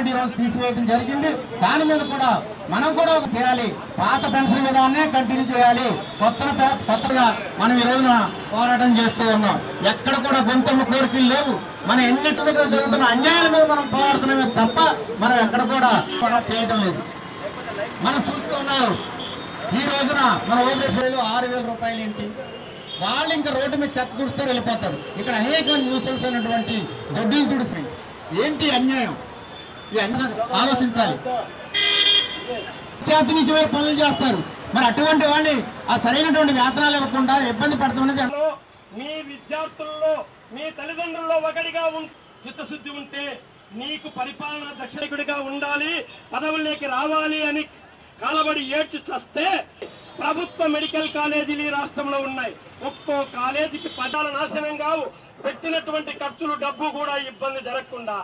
కూడా ఈ రోజు తీసివేయడం జరిగింది దాని మీద కూడా మనం కూడా ఒక చేయాలి పాత పెన్షన్ విధానాన్ని కంటిన్యూ చేయాలి కొత్త పె- కొత్తగా మనం ఈ రోజున పోరాటం చేస్తూ ఉన్నాం ఎక్కడ కూడా గొంతమ్మ కోరికలు లేవు మన ఎన్నికల మీద జరుగుతున్న అన్యాయాల మీద మనం పోరాడుతున్నామే తప్ప మనం ఎక్కడ కూడా పోరాటం చేయడం లేదు మనం చూస్తూ ఉన్నారు ఈ రోజున మన ఓబీసీ వేలు ఆరు వేల రూపాయలు ఏంటి వాళ్ళు ఇంకా రోడ్డు మీద చెత్త తుడుస్తారు వెళ్ళిపోతారు ఇక్కడ అనేక న్యూసెన్స్ అయినటువంటి దొడ్డులు తుడుస్తాయి ఏంటి అన్యాయం ఈ అన్యాయం ఆలోచించాలి చేతి నుంచి వేరు పనులు చేస్తారు మరి అటువంటి వాడిని ఆ సరైనటువంటి వేతనాలు ఇవ్వకుండా ఇబ్బంది పడుతున్నది లో మీ విద్యార్థుల్లో మీ తల్లిదండ్రుల్లో ఒకటిగా ఉం- చిత్తశుద్ధి ఉంటే నీకు పరిపాలనా దక్షిణికుడిగా ఉండాలి పదవుల్లోకి రావాలి అని కాలబడి ఏడ్చి చస్తే ప్రభుత్వ మెడికల్ కాలేజీలు ఈ రాష్ట్రంలో ఉన్నాయి ఒక్కో కాలేజీకి పదాల నాశనం కావు పెట్టినటువంటి ఖర్చులు డబ్బు కూడా ఇబ్బంది జరగకుండా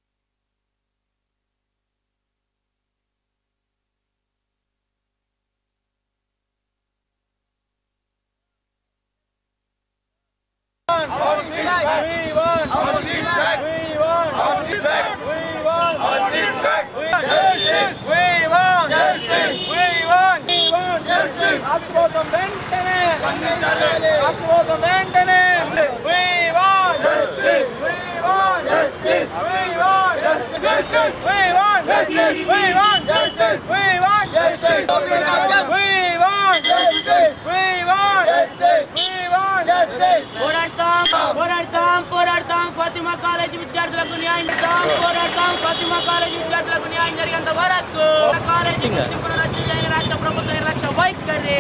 పోరాడతాం పోరాడతాం పోరాడతాం ఫాతిమా కాలేజీ విద్యార్థులకు న్యాయం చేస్తాం పోరాడతాం ఫాతిమా కాలేజీ విద్యార్థులకు న్యాయం జరిగేంత వరకు కాలేజీ గుర్తింపును రద్దు చేయని రాష్ట్ర ప్రభుత్వ నిర్లక్ష్య వైఖరి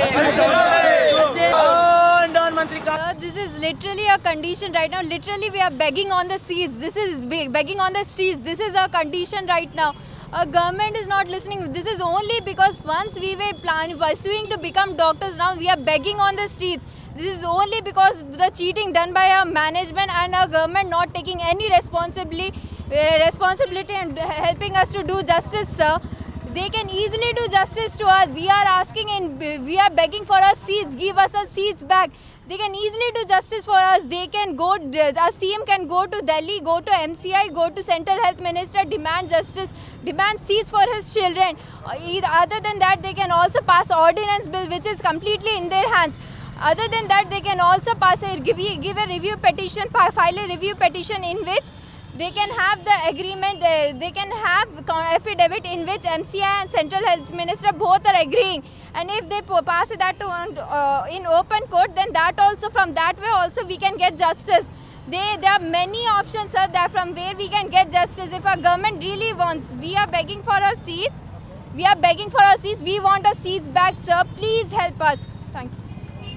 డౌన్ మంత్రి కా- Uh, this is literally a condition right now. Literally, we are begging on the seas. This is be- begging on the streets. This is our condition right now. Our government is not listening. This is only because once we were plan- pursuing to become doctors, now we are begging on the streets. This is only because the cheating done by our management and our government not taking any responsibility, uh, responsibility and helping us to do justice, sir. They can easily do justice to us. We are asking and we are begging for our seats. Give us our seats back. They can easily do justice for us. They can go, our CM can go to Delhi, go to MCI, go to Central Health Minister, demand justice, demand seats for his children. Uh, eith- Other than that, they can also pass ordinance bill which is completely in their hands. Other than that, they can also pass a give, give a review petition, fi- file a review petition in which they can have the agreement uh, they can have con- affidavit in which mci and central health minister both are agreeing and if they po- pass that to uh, in open court then that also from that way also we can get justice they there are many options sir that from where we can get justice if our government really wants we are begging for our seats we are begging for our seats we want our seats back sir please help us thank you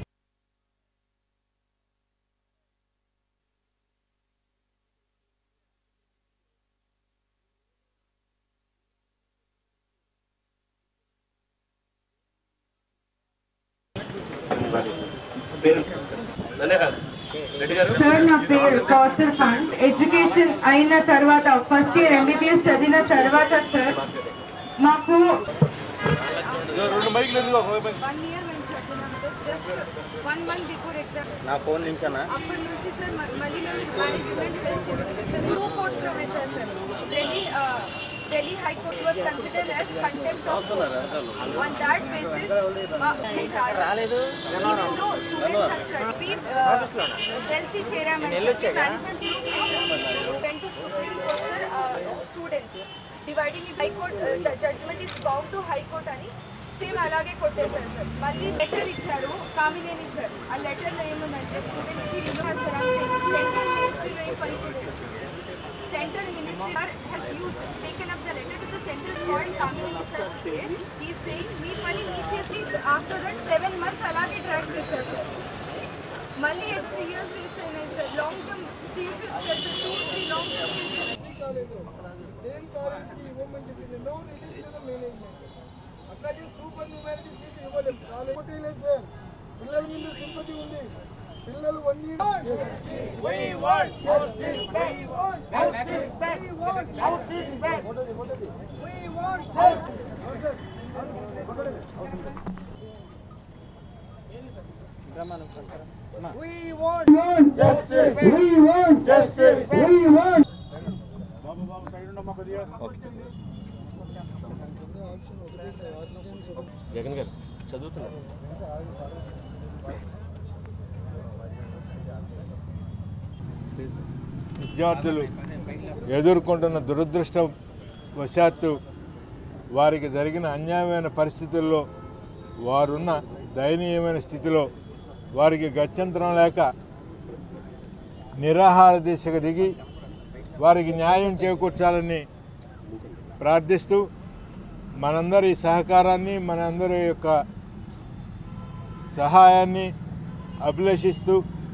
sir నా పేరు Kausar Khan education అయిన తర్వాత first year MBBS చదివిన తర్వాత sir మాకు one year మేము చదివినాం sir just one month before exam నా ఫోన్ నుంచేనా అప్పటి నుంచి సార్ మ- మళ్ళీ మేము మేనేజ్మెంట్ హెల్ప్ తీసుకుంటాం సార్ టూ కోర్ట్స్లో వేశారు sir Delhi Delhi high court was consider as contempt of on that basis రాలేదు even though students are study LC చేరామని మేనేజ్మెంట్ ప్రూవ్ చేసేసి went to supreme court sir students dividing high court the judgment is bound to high court అని same అలాగే కొట్టేశారు sir మళ్ళీ letter ఇచ్చారు Kamineni sir ఆ లెటర్లో ఏముందంటే స్టూడెంట్స్ కి రిమూవ్ సెంట్రల్ మినిస్ట్రీలో ఏం పనిచేయలేదు central ministry has use taken up the letter to the central court Kamineni sir ఈ సేయింగ్ మీ పని మీ చేసి ఆఫ్టర్ దట్ సెవెన్ మంత్స్ అలాగే ట్రాక్ చేశారు సార్ మళ్ళీ త్రీ ఇయర్స్ వేస్ట్ అయినాయి సార్ లాంగ్ టర్మ్ చేసి వచ్చారు sir two three long term చేసి సేమ్ కాలేజ్కి ఇవ్వమని చెప్పింది no release to the management అట్లాగే సూపర్ న్యూమారిటీ సీట్ ఇవ్వలేము కాలేజ్ ఒకటి లేదు సార్ పిల్లల మీద సింపతి ఉంది పిల్లలు one We want justice. We want justice. We want Jagan garu చదువుతున్నారు విద్యార్థులు ఎదుర్కొంటున్న దురదృష్టవశాత్తు వారికి జరిగిన అన్యాయమైన పరిస్థితుల్లో వారున్న దయనీయమైన స్థితిలో వారికి గత్యంతరం లేక నిరాహార దీక్షకు దిగి వారికి న్యాయం చేకూర్చాలని ప్రార్థిస్తూ మనందరి సహకారాన్ని మనందరి యొక్క సహాయాన్ని అభిలషిస్తూ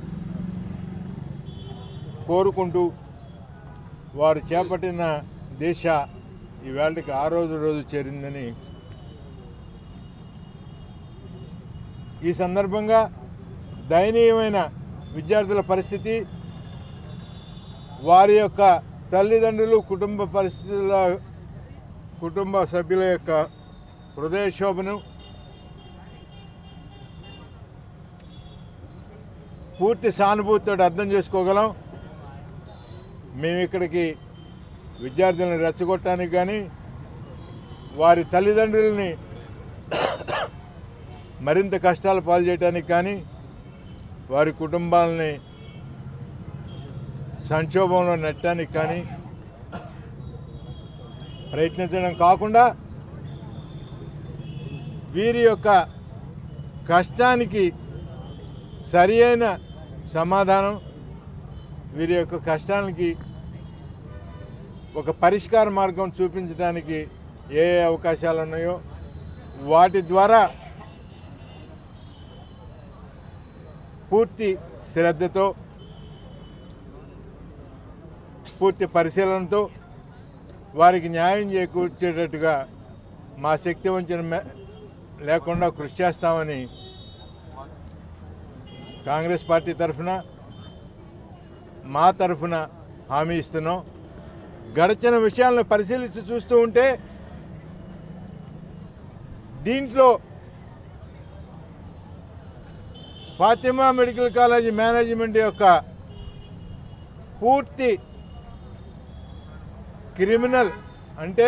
కోరుకుంటూ వారు చేపట్టిన దీక్ష ఈవేళకి ఆ రోజు రోజు చేరిందని ఈ సందర్భంగా దయనీయమైన విద్యార్థుల పరిస్థితి వారి యొక్క తల్లిదండ్రులు కుటుంబ పరిస్థితుల కుటుంబ సభ్యుల యొక్క హృదయశోభను పూర్తి సానుభూతితో అర్థం చేసుకోగలం మేము ఇక్కడికి విద్యార్థులను రెచ్చగొట్టడానికి కానీ వారి తల్లిదండ్రులని మరింత కష్టాలు పాలు చేయడానికి కానీ వారి కుటుంబాలని సంక్షోభంలో నెట్టడానికి కానీ ప్రయత్నించడం కాకుండా వీరి యొక్క కష్టానికి సరి అయిన సమాధానం వీరి యొక్క కష్టానికి ఒక పరిష్కార మార్గం చూపించడానికి ఏ ఏ అవకాశాలు ఉన్నాయో వాటి ద్వారా పూర్తి శ్రద్ధతో పూర్తి పరిశీలనతో వారికి న్యాయం చేకూర్చేటట్టుగా మా శక్తి వంచన మే- లేకుండా కృషి చేస్తామని కాంగ్రెస్ పార్టీ తరఫున మా తరఫున హామీ ఇస్తున్నాం గడిచిన విషయాలను పరిశీలించి చూస్తూ ఉంటే దీంట్లో ఫాతిమా మెడికల్ కాలేజీ మేనేజ్మెంట్ యొక్క పూర్తి క్రిమినల్ అంటే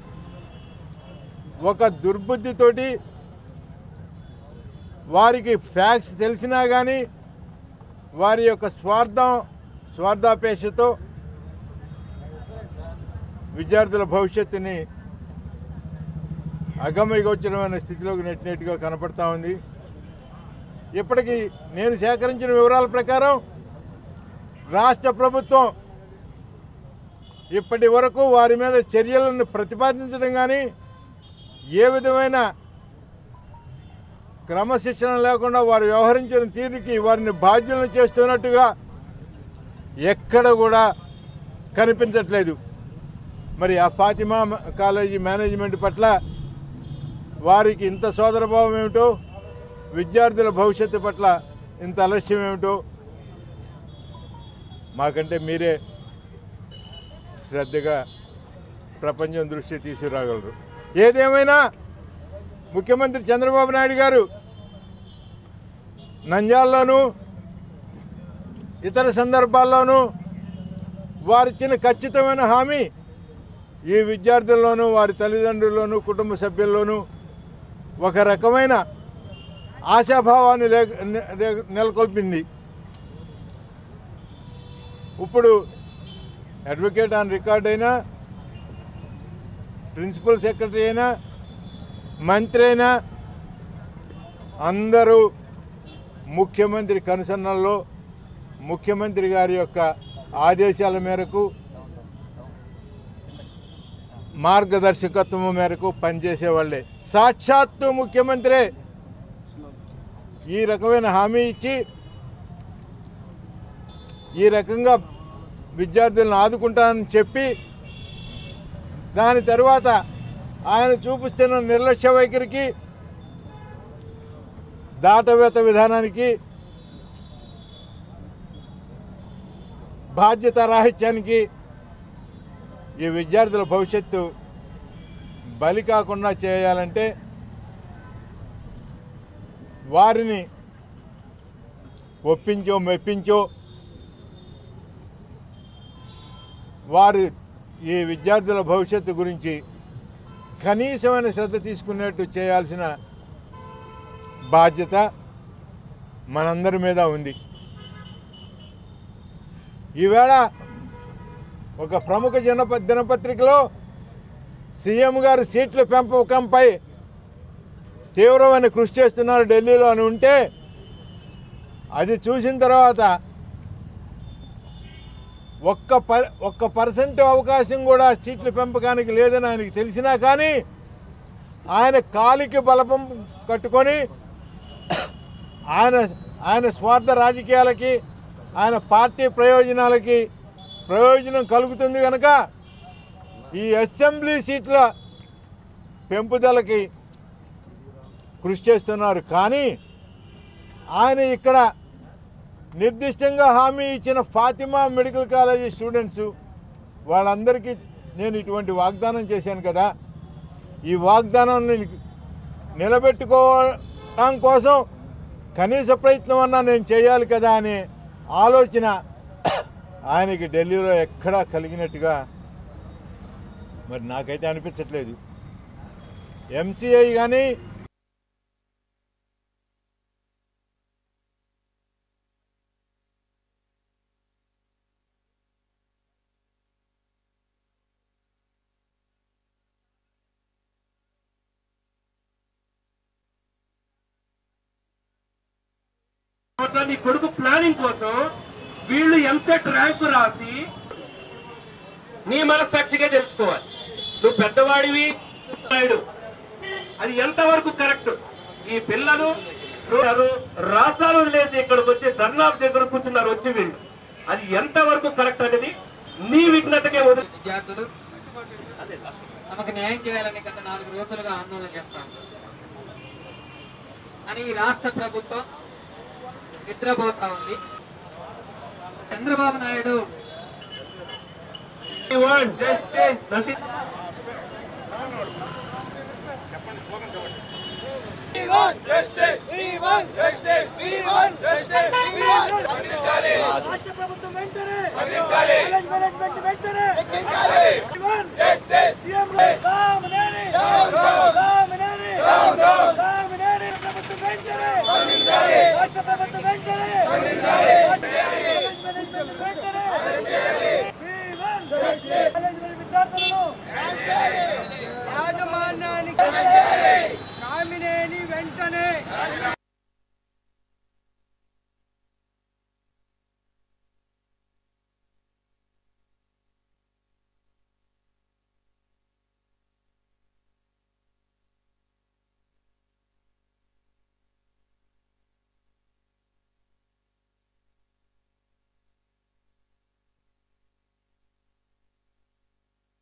ఒక దుర్బుద్ధితోటి వారికి ఫ్యాక్ట్స్ తెలిసినా కానీ వారి యొక్క స్వార్థం స్వార్థాపేక్షతో విద్యార్థుల భవిష్యత్తుని అగమ్యగోచరమైన స్థితిలోకి నెట్టినట్టుగా కనపడతా ఉంది ఇప్పటికీ నేను సేకరించిన వివరాల ప్రకారం రాష్ట్ర ప్రభుత్వం ఇప్పటి వరకు వారి మీద చర్యలను ప్రతిపాదించడం కానీ ఏ విధమైన క్రమశిక్షణ లేకుండా వారు వ్యవహరించిన తీరుకి వారిని బాధ్యులను చేస్తున్నట్టుగా ఎక్కడ కూడా కనిపించట్లేదు మరి ఆ ఫాతిమా మ- కాలేజీ మేనేజ్మెంట్ పట్ల వారికి ఇంత సోదరభావం ఏమిటో విద్యార్థుల భవిష్యత్తు పట్ల ఇంత అలస్యం ఏమిటో మాకంటే మీరే శ్రద్ధగా ప్రపంచం దృష్టి తీసుకురాగలరు ఏదేమైనా ముఖ్యమంత్రి చంద్రబాబు నాయుడు గారు నంద్యాలలోనూ ఇతర సందర్భాల్లోనూ వారిచ్చిన ఖచ్చితమైన హామీ ఈ విద్యార్థుల్లోనూ వారి తల్లిదండ్రుల్లోనూ కుటుంబ సభ్యుల్లోనూ ఒక రకమైన ఆశాభావాన్ని లే నె- నెలకొల్పింది ఇప్పుడు అడ్వకేట్ ఆన్ రికార్డ్ అయినా ప్రిన్సిపల్ సెక్రటరీ అయినా మంత్రి అయినా అందరూ ముఖ్యమంత్రి కనుసన్నల్లో ముఖ్యమంత్రి గారి యొక్క ఆదేశాల మేరకు మార్గదర్శకత్వం మేరకు పనిచేసే వాళ్ళే సాక్షాత్తు ముఖ్యమంత్రే ఈ రకమైన హామీ ఇచ్చి ఈ రకంగా విద్యార్థులను ఆదుకుంటానని చెప్పి దాని తర్వాత ఆయన చూపిస్తున్న నిర్లక్ష్య వైఖరికి దాటవేత విధానానికి బాధ్యత రాహిత్యానికి ఈ విద్యార్థుల భవిష్యత్తు బలి కాకుండా చేయాలంటే వారిని ఒప్పించో మెప్పించో వారి ఈ విద్యార్థుల భవిష్యత్తు గురించి కనీసమైన శ్రద్ధ తీసుకునేట్టు చేయాల్సిన బాధ్యత మనందరి మీద ఉంది ఈవేళ ఒక ప్రముఖ జనప దినపత్రికలో సీఎం గారు సీట్ల పెంపకంపై తీవ్రమైన కృషి చేస్తున్నారు ఢిల్లీలో అని ఉంటే అది చూసిన తర్వాత ఒక్క పర్ ఒక్క పర్సెంట్ అవకాశం కూడా సీట్ల పెంపకానికి లేదని ఆయనకి తెలిసినా కానీ ఆయన కాలికి బలపం కట్టుకొని ఆయన ఆయన స్వార్థ రాజకీయాలకి ఆయన పార్టీ ప్రయోజనాలకి ప్రయోజనం కలుగుతుంది కనుక ఈ అసెంబ్లీ సీట్ల పెంపుదలకి కృషి చేస్తున్నారు కానీ ఆయన ఇక్కడ నిర్దిష్టంగా హామీ ఇచ్చిన ఫాతిమా మెడికల్ కాలేజీ స్టూడెంట్స్ వాళ్ళందరికీ నేను ఇటువంటి వాగ్దానం చేశాను కదా ఈ వాగ్దానాన్ని నిలబెట్టుకోవడం కోసం కనీస ప్రయత్నం అన్నా నేను చేయాలి కదా అనే ఆలోచన ఆయనకి ఢిల్లీలో ఎక్కడా కలిగినట్టుగా మరి నాకైతే అనిపించట్లేదు ఎంసీఐ కానీ సంవత్సరాలు నీ కొడుకు ప్లానింగ్ కోసం వీళ్ళు ఎంసెట్ ర్యాంకు రాసి నీ మనస్సాక్షిగా తెలుసుకోవాలి నువ్వు పెద్దవాడివి నాయుడు అది ఎంతవరకు కరెక్ట్ ఈ పిల్లలు రో- రాష్ట్రాలు వదిలేసి ఇక్కడికి వచ్చి ధర్నాల దగ్గర కూర్చున్నారు వచ్చి వీళ్ళు అది ఎంతవరకు కరెక్ట్ అనేది నీ విఘ్నతకే వదిలి విద్యార్థులు తమకు న్యాయం చేయాలని గత నాలుగు రోజులుగా ఆందోళన చేస్తాం అని ఈ రాష్ట్ర ప్రభుత్వం నిద్రపోతా ఉంది చంద్రబాబు నాయుడు రాష్ట్ర ప్రభుత్వం వెంటనే కాలేజ్ మేనేజ్మెంట్ వెంటనే సీఎం రామనేని రామనేని రామనేని ప్రభుత్వం వెంటనే రాష్ట్ర ప్రభుత్వం వెంటనే కాలేజ్ మేనేజ్మెంట్ వెంటనే కాలేజ్ విద్యార్థులను యాజమాన్యానికి కామినేని వెంటనే